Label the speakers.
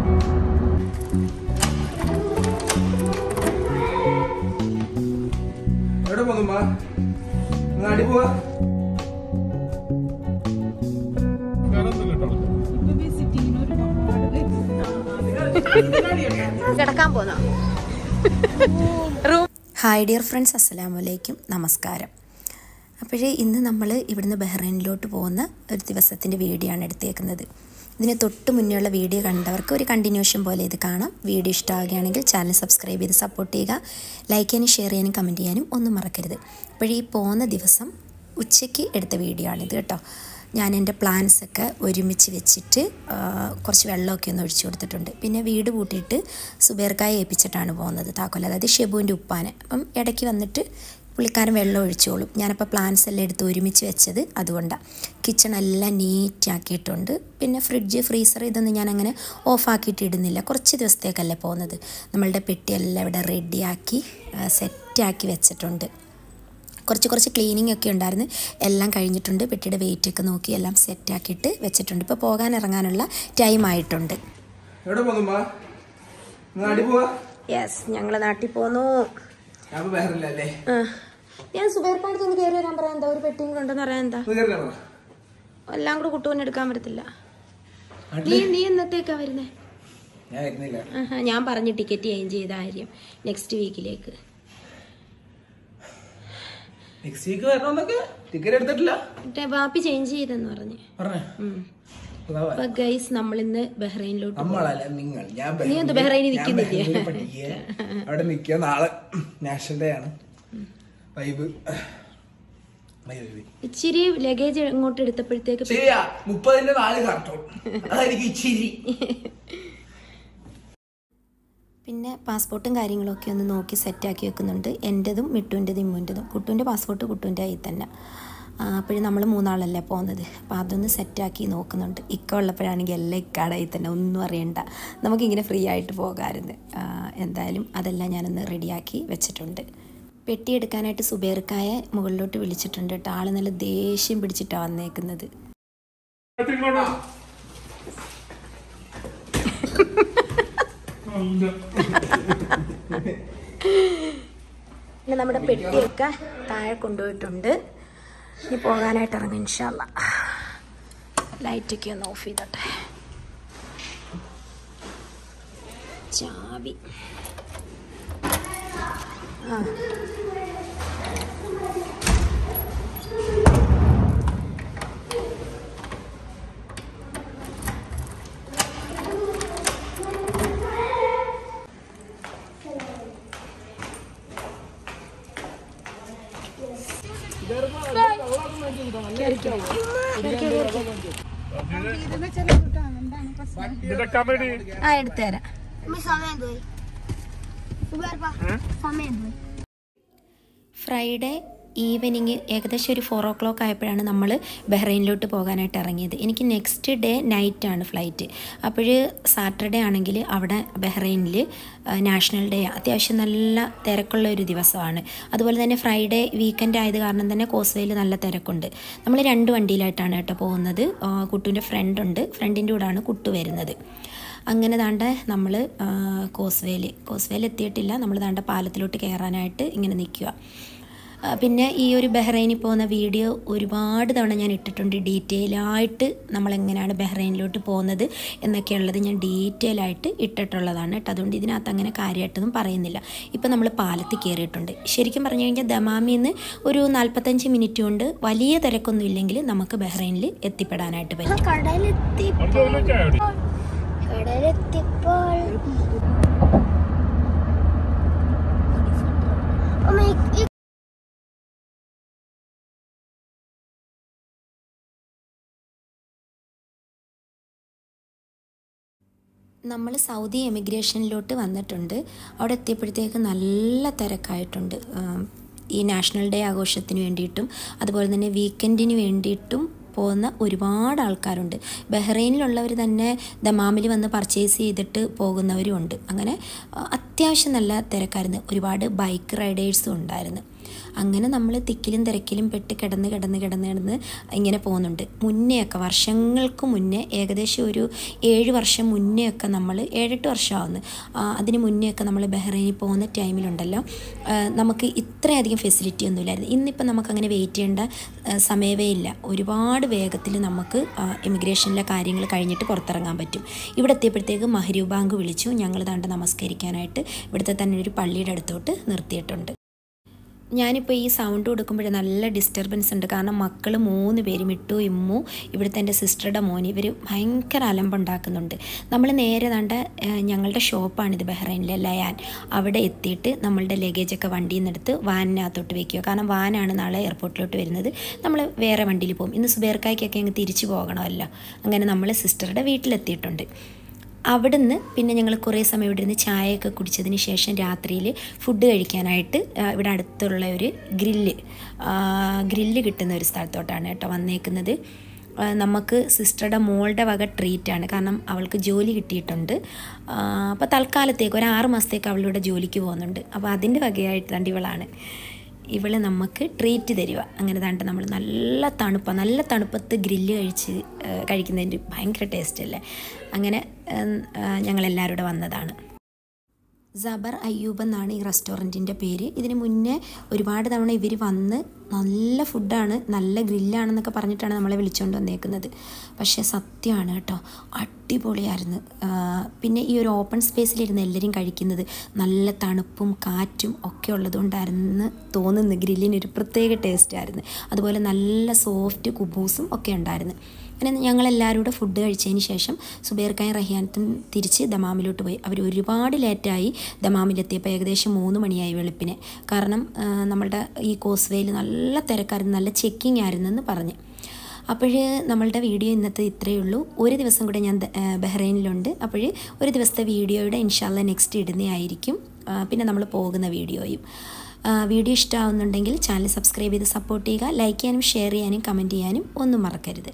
Speaker 1: എവിടെ പോകുന്നു നിങ്ങൾ അടി പോവാ
Speaker 2: കിടക്കാൻ പോന്നോ ഹായ് ഡിയർ ഫ്രണ്ട്സ് അസ്സലാമു അലൈക്കും നമസ്കാരം അപ്പോഴേ ഇന്ന് നമ്മൾ ഇവിടുന്ന് ബഹ്റൈനിലോട്ട് പോകുന്ന ഒരു ദിവസത്തിൻ്റെ വീഡിയോ ആണ് എടുത്തേക്കുന്നത് ഇതിന് തൊട്ട് മുന്നേയുള്ള വീഡിയോ കണ്ടവർക്ക് ഒരു കണ്ടിന്യൂഷൻ പോലെ ഇത് കാണാം വീഡിയോ ഇഷ്ടമാകുകയാണെങ്കിൽ ചാനൽ സബ്സ്ക്രൈബ് ചെയ്ത് സപ്പോർട്ട് ചെയ്യുക ലൈക്ക് ചെയ്യാനും ഷെയർ ചെയ്യാനും കമൻറ്റ് ചെയ്യാനും ഒന്നും മറക്കരുത് അപ്പോഴേ ഈ പോകുന്ന ദിവസം ഉച്ചയ്ക്ക് എടുത്ത വീഡിയോ ആണിത് കേട്ടോ ഞാൻ എൻ്റെ പ്ലാൻസ് ഒക്കെ ഒരുമിച്ച് വെച്ചിട്ട് ആ, കുറച്ച് വെള്ളമൊക്കെ ഒന്ന് ഒഴിച്ചു കൊടുത്തിട്ടുണ്ട് പിന്നെ വീട് പൂട്ടിയിട്ട് സുബേർക്കായ ഏൽപ്പിച്ചിട്ടാണ് പോകുന്നത് താക്കോൽ അതായത് ഷെബുവിൻ്റെ ഉപ്പാനെ അപ്പം ഇടയ്ക്ക് വന്നിട്ട് പുള്ളിക്കാരൻ വെള്ളം ഒഴിച്ചോളും ഞാനപ്പോൾ പ്ലാൻസ് എല്ലാം എടുത്ത് ഒരുമിച്ച് വെച്ചത് അതുകൊണ്ടാണ് കിച്ചൺ എല്ലാം നീറ്റ് ആക്കിയിട്ടുണ്ട് പിന്നെ ഫ്രിഡ്ജ് ഫ്രീസർ ഇതൊന്നും ഞാൻ അങ്ങനെ ഓഫാക്കിയിട്ട് ഇടുന്നില്ല കുറച്ച് ദിവസത്തേക്കല്ലേ പോകുന്നത് നമ്മളുടെ പെട്ടിയെല്ലാം ഇവിടെ റെഡിയാക്കി സെറ്റാക്കി വെച്ചിട്ടുണ്ട് കുറച്ച് കുറച്ച് ക്ലീനിങ് ഒക്കെ ഉണ്ടായിരുന്നു എല്ലാം കഴിഞ്ഞിട്ടുണ്ട് പെട്ടിയുടെ വെയിറ്റ് ഒക്കെ നോക്കി എല്ലാം സെറ്റാക്കിയിട്ട് വെച്ചിട്ടുണ്ട് ഇപ്പോൾ പോകാൻ ഇറങ്ങാനുള്ള ടൈം ആയിട്ടുണ്ട്
Speaker 1: എവിടെ പോകുന്നു നിങ്ങൾ അടി പോവാ
Speaker 2: യെസ് ഞങ്ങൾ നാട്ടിൽ പോന്നു
Speaker 1: ഞാൻ ഇപ്പൊ ബഹറിലല്ലേ
Speaker 2: ഞാൻ സുബൈർപ്പാടത്ത് ഒന്ന് കയറി വരാൻ പറയാം എന്താ ഒരു പെട്ടിയും കൊണ്ടെന്ന് പറയാൻ എന്താ
Speaker 1: ഒന്ന് കയറില്ല പറ
Speaker 2: എല്ലാം കൂടെ കുട്ടുവന്നെ എടുക്കാൻ പറ്റത്തില്ല നീ നീ എന്നത്തേക്കാ വരുന്നേ
Speaker 1: ഞാൻ വരുന്നില്ല
Speaker 2: ആഹാ, ഞാൻ പറഞ്ഞ് ടിക്കറ്റ് ചേഞ്ച് ചെയ്ത കാര്യം നെക്സ്റ്റ് വീക്കിലേക്ക്
Speaker 1: നെക്സ്റ്റ് വീക്ക് വരണമെന്നൊക്കെ ടിക്കറ്റ് എടുത്തിട്ടില്ല
Speaker 2: മറ്റേ വാപ്പി ചേഞ്ച് ചെയ്തെന്ന് പറഞ്ഞ്
Speaker 1: പറഞ്ഞേ
Speaker 2: ഉം. അപ്പൊ ഗൈസ് നമ്മളിന്ന് ബഹ്റൈനിലോട്ട്
Speaker 1: നമ്മളല്ല നിങ്ങൾ ഞാൻ
Speaker 2: നീ എന്ത് ബഹ്റൈനിൽ നിൽക്കുന്നില്ലേ?
Speaker 1: പഠിക്കുക അവിടെ നിൽക്കുക നാളെ നാഷണൽ ഡേ ആണ് വൈബ് വൈബ്
Speaker 2: ഇച്ചിരി ലഗേജ് ഇങ്ങോട്ട് എടുത്തപ്പോഴത്തേക്ക്
Speaker 1: ശരിയാ മുപ്പതിന്റെ നാല് കാർട്ടൂൺ അതായിരിക്കും ഇച്ചിരി
Speaker 2: പിന്നെ പാസ്പോർട്ടും കാര്യങ്ങളൊക്കെ ഒന്ന് നോക്കി സെറ്റാക്കി വെക്കുന്നുണ്ട് എൻ്റെതും മിട്ടുവിൻ്റെതും ഇമ്മുൻ്റെതും കുട്ടുവിൻ്റെ പാസ്പോർട്ട് കുട്ടുവിൻ്റെ കയ്യിൽ തന്നെ അപ്പോഴും നമ്മൾ മൂന്നാളല്ലേ പോകുന്നത് അപ്പോൾ അതൊന്ന് സെറ്റാക്കി നോക്കുന്നുണ്ട് ഇക്ക ഉള്ളപ്പോഴാണെങ്കിൽ എല്ലാം ഇക്കാടെ കയ്യിൽ തന്നെ ഒന്നും അറിയണ്ട നമുക്കിങ്ങനെ ഫ്രീ ആയിട്ട് പോകാമായിരുന്നു ആ, എന്തായാലും അതെല്ലാം ഞാനൊന്ന് റെഡിയാക്കി വെച്ചിട്ടുണ്ട് പെട്ടി എടുക്കാനായിട്ട് സുബേർക്കായ മുകളിലോട്ട് വിളിച്ചിട്ടുണ്ട് കേട്ടോ ആൾ നല്ല ദേഷ്യം പിടിച്ചിട്ടാണ് വന്നേക്കുന്നത് പിന്നെ നമ്മുടെ പെട്ടിയൊക്കെ താഴെ കൊണ്ടുപോയിട്ടുണ്ട് ഇനി പോകാനായിട്ട് ഇറങ്ങും ഇൻഷാല്ല ലൈറ്റൊക്കെ ഒന്ന് ഓഫ് ചെയ്തോട്ടെ ചാവി ആ ആ എടുത്തു തരാം ഫ്രൈഡേ ഈവനിങ് ഏകദേശം ഒരു ഫോർ ഓ ക്ലോക്ക് ആയപ്പോഴാണ് നമ്മൾ ബഹ്റൈനിലോട്ട് പോകാനായിട്ട് ഇറങ്ങിയത് എനിക്ക് നെക്സ്റ്റ് ഡേ നൈറ്റാണ് ഫ്ലൈറ്റ് അപ്പോൾ സാറ്റർഡേ ആണെങ്കിൽ അവിടെ ബഹ്റൈനിൽ നാഷണൽ ഡേ അത്യാവശ്യം നല്ല തിരക്കുള്ള ഒരു ദിവസമാണ് അതുപോലെ തന്നെ ഫ്രൈഡേ വീക്കെൻഡ് ആയത് കാരണം തന്നെ കോസ്വേയിൽ നല്ല തിരക്കുണ്ട് നമ്മൾ രണ്ട് വണ്ടിയിലായിട്ടാണ് കേട്ടോ പോകുന്നത് ആ, കുട്ടുവിൻ്റെ ഫ്രണ്ടുണ്ട് ഫ്രണ്ടിൻ്റെ കൂടാണ് കുട്ടു വരുന്നത് അങ്ങനെ ദാണ്ട നമ്മൾ കോസ്വേയിൽ കോസ്വേയിൽ എത്തിയിട്ടില്ല നമ്മൾ ദാണ്ട പാലത്തിലോട്ട് കയറാനായിട്ട് ഇങ്ങനെ നിൽക്കുക ആ, പിന്നെ ഈ ഒരു ബഹ്റൈനിൽ പോകുന്ന വീഡിയോ ഒരുപാട് തവണ ഞാൻ ഇട്ടിട്ടുണ്ട് ഡീറ്റെയിൽ ആയിട്ട് നമ്മൾ എങ്ങനെയാണ് ബഹ്റൈനിലോട്ട് പോകുന്നത് എന്നൊക്കെയുള്ളത് ഞാൻ ഡീറ്റെയിൽ ആയിട്ട് ഇട്ടിട്ടുള്ളതാണ് കേട്ടോ അതുകൊണ്ട് ഇതിനകത്ത് അങ്ങനെ കാര്യമായിട്ടൊന്നും പറയുന്നില്ല ഇപ്പം നമ്മൾ പാലത്തിൽ കയറിയിട്ടുണ്ട് ശരിക്കും പറഞ്ഞു കഴിഞ്ഞാൽ ദമാമിൽ നിന്ന് ഒരു നാൽപ്പത്തഞ്ച് മിനിറ്റ് കൊണ്ട് വലിയ തിരക്കൊന്നും ഇല്ലെങ്കിൽ നമുക്ക് ബഹ്റൈനിൽ എത്തിപ്പെടാനായിട്ട് പറ്റും
Speaker 3: കടലെത്തിയപ്പോൾ കടലെത്തിയപ്പോൾ അമ്മ, ഈ- ഈ
Speaker 2: നമ്മൾ സൗദി എമിഗ്രേഷനിലോട്ട് വന്നിട്ടുണ്ട് അവിടെ എത്തിയപ്പോഴത്തേക്ക് നല്ല തിരക്കായിട്ടുണ്ട് ആം, ഈ നാഷണൽ ഡേ ആഘോഷത്തിന് വേണ്ടിയിട്ടും അതുപോലെ തന്നെ വീക്കെൻഡിന് വേണ്ടിയിട്ടും പോകുന്ന ഒരുപാട് ആൾക്കാരുണ്ട് ബഹ്റൈനിലുള്ളവർ തന്നെ ദമാമിൽ വന്ന് പർച്ചേസ് ചെയ്തിട്ട് പോകുന്നവരും ഉണ്ട് അങ്ങനെ ആ, അത്യാവശ്യം നല്ല തിരക്കായിരുന്നു ഒരുപാട് ബൈക്ക് റൈഡേഴ്സും ഉണ്ടായിരുന്നു അങ്ങനെ നമ്മൾ തിക്കിലും തിരക്കിലും പെട്ട് കിടന്ന് കിടന്ന് കിടന്ന് കിടന്ന് ഇങ്ങനെ പോകുന്നുണ്ട് മുന്നെയൊക്കെ വർഷങ്ങൾക്ക് മുന്നേ ഏകദേശം ഒരു ഏഴ് വർഷം മുന്നേ ഒക്കെ നമ്മൾ ഏഴെട്ട് വർഷമാവുന്നു അതിന് മുന്നേ ഒക്കെ നമ്മൾ ബഹ്റൈനിൽ പോകുന്ന ടൈമിലുണ്ടല്ലോ ആ, നമുക്ക് ഇത്രയധികം ഫെസിലിറ്റി ഒന്നുമില്ലായിരുന്നു ഇന്നിപ്പോൾ നമുക്കങ്ങനെ വെയിറ്റ് ചെയ്യേണ്ട ആ, സമയമേ ഇല്ല ഒരുപാട് വേഗത്തിൽ നമുക്ക് ഇമിഗ്രേഷനിലെ കാര്യങ്ങൾ കഴിഞ്ഞിട്ട് പുറത്തിറങ്ങാൻ പറ്റും ഇവിടെ എത്തിയപ്പോഴത്തേക്ക് മഹരൂ ബാങ്ക് വിളിച്ചു ഞങ്ങൾ ദാണ്ട് നമസ്കരിക്കാനായിട്ട് ഇവിടുത്തെ തന്നെ ഒരു പള്ളിയുടെ അടുത്തോട്ട് നിർത്തിയിട്ടുണ്ട് ഞാനിപ്പോൾ ഈ സൗണ്ട് കൊടുക്കുമ്പോഴേ നല്ല ഡിസ്റ്റർബൻസ് ഉണ്ട് കാരണം മക്കൾ മൂന്ന് പേരും ഇട്ടു ഇമ്മു ഇവിടുത്തെ എൻ്റെ സിസ്റ്ററുടെ മോൻ ഇവർ ഭയങ്കര അലമ്പുണ്ടാക്കുന്നുണ്ട് നമ്മൾ നേരെ കണ്ട ഞങ്ങളുടെ ഷോപ്പാണിത് ബഹ്റൈനിലെ ലയാൻ അവിടെ എത്തിയിട്ട് നമ്മളുടെ ലഗേജൊക്കെ വണ്ടിയിൽ നിന്ന് എടുത്ത് വാനിനകത്തോട്ട് വെക്കുക കാരണം വാനാണ് നാളെ എയർപോർട്ടിലോട്ട് വരുന്നത് നമ്മൾ വേറെ വണ്ടിയിൽ പോകും ഇന്ന് സുബേർക്കായ്ക്കൊക്കെ അങ്ങ് തിരിച്ചു പോകണമല്ലോ അങ്ങനെ നമ്മൾ സിസ്റ്ററുടെ വീട്ടിലെത്തിയിട്ടുണ്ട് അവിടുന്ന് പിന്നെ ഞങ്ങൾ കുറേ സമയം ഇവിടെ ഇരുന്ന് ചായയൊക്കെ കുടിച്ചതിന് ശേഷം രാത്രിയിൽ ഫുഡ് കഴിക്കാനായിട്ട് ആ, ഇവിടെ അടുത്തുള്ള ഒരു ഗ്രില്ല് ഗ്രില്ല് കിട്ടുന്ന ഒരു സ്ഥലത്തോട്ടാണ് കേട്ടോ വന്നേക്കുന്നത് ആ, നമുക്ക് സിസ്റ്ററുടെ മോളുടെ വക ട്രീറ്റാണ് കാരണം അവൾക്ക് ജോലി കിട്ടിയിട്ടുണ്ട് അപ്പോൾ തൽക്കാലത്തേക്ക് ഒരു ആറ് മാസത്തേക്ക് അവളിവിടെ ജോലിക്ക് പോകുന്നുണ്ട് അപ്പോൾ അതിൻ്റെ വകയായിട്ട് തണ്ട് ഇവളാണ് ഇവള് നമുക്ക് ട്രീറ്റ് തരിക അങ്ങനെ താണ്ട് നമ്മൾ നല്ല തണുപ്പാണ് നല്ല തണുപ്പത്ത് ഗ്രില്ല് കഴിച്ച് ആ, കഴിക്കുന്നതിൻ്റെ ഭയങ്കര ടേസ്റ്റ് അല്ലേ അങ്ങനെ ഉം, ആ, ഞങ്ങളെല്ലാവരും ഇവിടെ വന്നതാണ് സബർ അയ്യൂബ് എന്നാണ് ഈ റെസ്റ്റോറൻറ്റിൻ്റെ പേര് ഇതിന് മുന്നേ ഒരുപാട് തവണ ഇവർ വന്ന് നല്ല ഫുഡാണ് നല്ല ഗ്രില്ലാണെന്നൊക്കെ പറഞ്ഞിട്ടാണ് നമ്മളെ വിളിച്ചുകൊണ്ട് വന്നേക്കുന്നത് പക്ഷേ സത്യമാണ് കേട്ടോ അടിപൊളിയായിരുന്നു ആ, പിന്നെ ഈ ഒരു ഓപ്പൺ സ്പേസിലിരുന്ന് എല്ലാവരും കഴിക്കുന്നത് നല്ല തണുപ്പും കാറ്റും ഒക്കെ ഉള്ളതുകൊണ്ടായിരുന്നു തോന്നുന്നു ഗ്രില്ലിനൊരു പ്രത്യേക ടേസ്റ്റായിരുന്നു അതുപോലെ നല്ല സോഫ്റ്റ് കുബൂസും ഒക്കെ ഉണ്ടായിരുന്നു അങ്ങനെ ഞങ്ങളെല്ലാവരും കൂടെ ഫുഡ് കഴിച്ചതിന് ശേഷം സുബേർക്കായും റഹിയാനത്തും തിരിച്ച് ദമാമിലോട്ട് പോയി അവർ ഒരുപാട് ലേറ്റായി ദമാമിലെത്തിയപ്പോൾ ഏകദേശം മൂന്ന് മണിയായി വെളുപ്പിനെ കാരണം ആ, നമ്മളുടെ ഈ കോസ്വേയിൽ നല്ല തിരക്കായിരുന്നു നല്ല ചെക്കിംഗ് ആയിരുന്നെന്ന് പറഞ്ഞ് അപ്പോൾ നമ്മളുടെ വീഡിയോ ഇന്നത്തെ ഇത്രയേ ഉള്ളൂ ഒരു ദിവസം കൂടെ ഞാൻ ദ- ആ, ബഹ്റൈനിലുണ്ട് അപ്പോൾ ഒരു ദിവസത്തെ വീഡിയോയുടെ ഇൻഷാല്ല നെക്സ്റ്റ് ഇടുന്നതായിരിക്കും ആ, പിന്നെ നമ്മൾ പോകുന്ന വീഡിയോയും ആ, വീഡിയോ ഇഷ്ടമാവുന്നുണ്ടെങ്കിൽ ചാനൽ സബ്സ്ക്രൈബ് ചെയ്ത് സപ്പോർട്ട് ചെയ്യുക ലൈക്ക് ചെയ്യാനും ഷെയർ ചെയ്യാനും കമൻറ്റ് ചെയ്യാനും ഒന്നും മറക്കരുത്